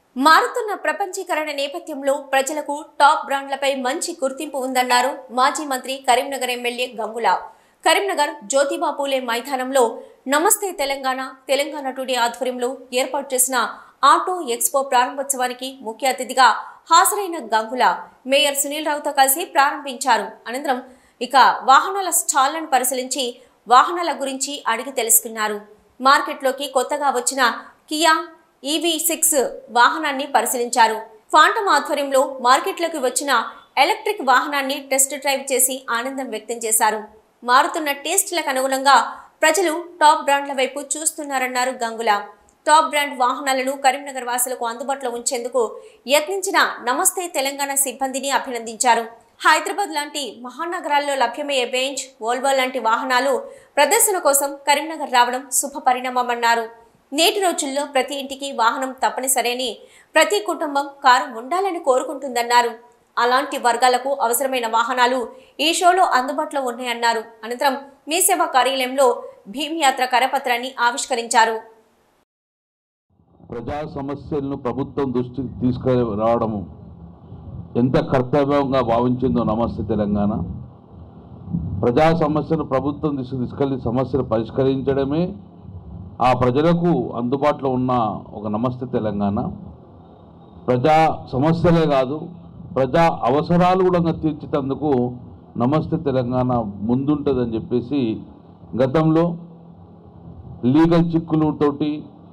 మారుతున్న ప్రపంచీకరణ నేపథ్యంలో ప్రజలకు టాప్ బ్రాండ్లపై మంచి గుర్తింపు ఉందన్నారు మాజీ మంత్రి కరీంనగర్ ఎమ్మెల్యే గంగుల కరీంనగర్ జ్యోతిబా పూలే మైదానంలో నమస్తే తెలంగాణ తెలంగాణ టుడే ఆధ్వర్యంలో ఏర్పాటు చేసిన ఆటో ఎక్స్పో ప్రారంభోత్సవానికి ముఖ్య అతిథిగా హాజరైన గంగుల మేయర్ సునీల్ రావుతో కలిసి ప్రారంభించారు అనంతరం ఇక వాహనాల స్టాళ్లను పరిశీలించి వాహనాల గురించి అడిగి తెలుసుకున్నారు మార్కెట్లోకి కొత్తగా వచ్చిన కియా ఈవీ సిక్స్ వాహనాన్ని పరిశీలించారు ఫాంటమ్ ఆధ్వర్యంలో మార్కెట్లోకి వచ్చిన ఎలక్ట్రిక్ వాహనాన్ని టెస్ట్ డ్రైవ్ చేసి ఆనందం వ్యక్తం చేశారు మారుతున్న టేస్ట్లకు అనుగుణంగా ప్రజలు టాప్ బ్రాండ్ల వైపు చూస్తున్నారన్నారు గంగుల టాప్ బ్రాండ్ వాహనాలను కరీంనగర్ వాసులకు అందుబాటులో ఉంచేందుకు యత్నించిన నమస్తే తెలంగాణ సిబ్బందిని అభినందించారు హైదరాబాద్ లాంటి మహానగరాల్లో లభ్యమయ్యే బెంచ్ వోల్వో లాంటి వాహనాలు ప్రదర్శన కోసం కరీంనగర్ రావడం శుభ పరిణామమన్నారు నేటి రోజుల్లో ప్రతి ఇంటికి వాహనం తప్పనిసరి అని ప్రతి కుటుంబం కారు ఉండాలని కోరుకుంటుందన్నారు అలాంటి వర్గాలకు అవసరమైన వాహనాలు ఈ షోలో అందుబాటులో ఉన్నాయన్నారు అనంతరం మీ సేవా కార్యాలయంలో భీమ్ యాత్ర కరపత్రాన్ని ఆవిష్కరించారు ప్రజా సమస్యలను ప్రభుత్వం దృష్టికి తీసుకురావడము ఎంత కర్తవ్యంగా భావించిందో నమస్తే తెలంగాణ ప్రజా సమస్యను ప్రభుత్వం దృష్టికి తీసుకెళ్లి సమస్యలు పరిష్కరించడమే ఆ ప్రజలకు అందుబాటులో ఉన్న ఒక నమస్తే తెలంగాణ ప్రజా సమస్యలే కాదు ప్రజా అవసరాలు కూడా తీర్చేందుకు నమస్తే తెలంగాణ ముందుంటుందని చెప్పేసి గతంలో లీగల్ చిక్కులతోటి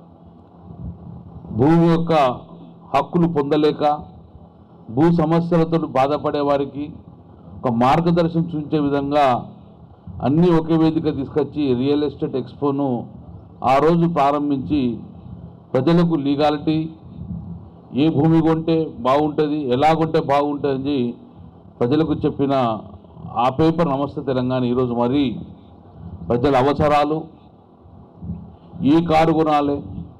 భూమి యొక్క హక్కులు పొందలేక భూ సమస్యలతో బాధపడే వారికి ఒక మార్గదర్శనం చూపించే విధంగా అన్నీ ఒకే వేదిక తీసుకొచ్చి రియల్ ఎస్టేట్ ఎక్స్పోను ఆ రోజు ప్రారంభించి ప్రజలకు లీగాలిటీ ఏ భూమి కొంటే బాగుంటుంది ఎలా కొంటే బాగుంటుంది ప్రజలకు చెప్పిన ఆ పేపర్ నమస్తే తెలంగాణ ఈరోజు మరి ప్రజల అవసరాలు ఏ కారు కొనాలి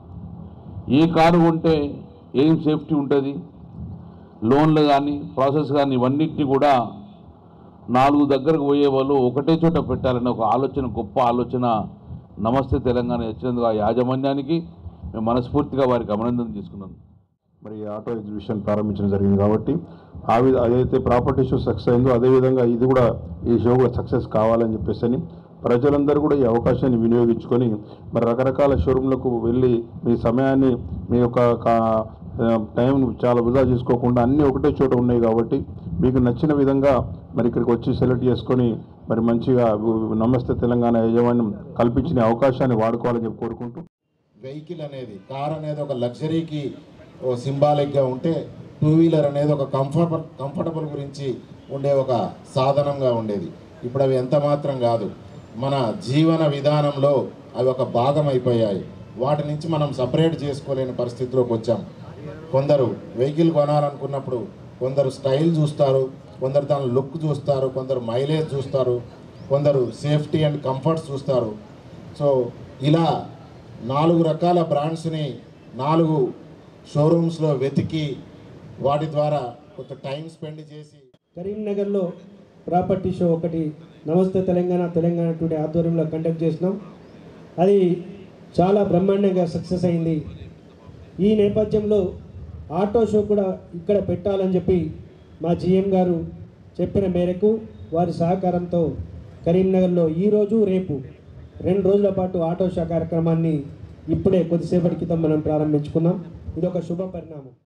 ఏ కారు కొంటే ఏం సేఫ్టీ ఉంటుంది లోన్లు కానీ ప్రాసెస్ కానీ ఇవన్నిటిని కూడా నాలుగు దగ్గరకు పోయే వాళ్ళు ఒకటే చోట పెట్టాలనే ఒక ఆలోచన గొప్ప ఆలోచన నమస్తే తెలంగాణ వచ్చినందుకు ఆ యాజమాన్యానికి మేము మనస్ఫూర్తిగా వారికి అభినందన తీసుకున్నాం మరి ఈ ఆటో ఎగ్జిబిషన్ ప్రారంభించడం జరిగింది కాబట్టి ఆ విధ అదైతే ప్రాపర్టీ షో సక్సెస్ అయిందో అదేవిధంగా ఇది కూడా ఈ షో కూడా సక్సెస్ కావాలని చెప్పేసి అని ప్రజలందరూ కూడా ఈ అవకాశాన్ని వినియోగించుకొని మరి రకరకాల షోరూంలకు వెళ్ళి మీ సమయాన్ని మీ యొక్క కా- ఆ, టైం చాలా వృధా చేసుకోకుండా అన్నీ ఒకటే చోట ఉన్నాయి కాబట్టి మీకు నచ్చిన విధంగా మరి ఇక్కడికి వచ్చి సెలెక్ట్ చేసుకొని మరి మంచిగా నమస్తే తెలంగాణ యాజమాన్యం కల్పించిన అవకాశాన్ని వాడుకోవాలని చెప్పి కోరుకుంటూ వెహికల్ అనేది కార్ అనేది ఒక లగ్జరీకి ఓ సింబాలిక్గా ఉంటే టూ వీలర్ అనేది ఒక కంఫర్టబుల్ కంఫర్టబుల్ గురించి ఉండే ఒక సాధనంగా ఉండేది ఇప్పుడు అవి ఎంత మాత్రం కాదు మన జీవన విధానంలో అవి ఒక భాగం అయిపోయాయి వాటి నుంచి మనం సపరేట్ చేసుకోలేని పరిస్థితిలోకి వచ్చాం కొందరు వెహికల్ కొనాలనుకున్నప్పుడు కొందరు స్టైల్ చూస్తారు కొందరు దాని లుక్ చూస్తారు కొందరు మైలేజ్ చూస్తారు కొందరు సేఫ్టీ అండ్ కంఫర్ట్స్ చూస్తారు సో ఇలా నాలుగు రకాల బ్రాండ్స్ని నాలుగు షోరూమ్స్లో వెతికి వాటి ద్వారా కొంత టైం స్పెండ్ చేసి కరీంనగర్లో ప్రాపర్టీ షో ఒకటి నమస్తే తెలంగాణ తెలంగాణ టుడే ఆధ్వర్యంలో కండక్ట్ చేసినాం అది చాలా బ్రహ్మాండంగా సక్సెస్ అయింది ఈ నేపథ్యంలో ఆటో షో కూడా ఇక్కడ పెట్టాలని చెప్పి మా జిఎం గారు చెప్పిన మేరకు వారి సహకారంతో కరీంనగర్లో ఈరోజు రేపు రెండు రోజుల పాటు ఆటో షో కార్యక్రమాన్ని ఇప్పుడే కొద్దిసేపటి క్రితం మనం ప్రారంభించుకున్నాం ఇది ఒక శుభ పరిణామం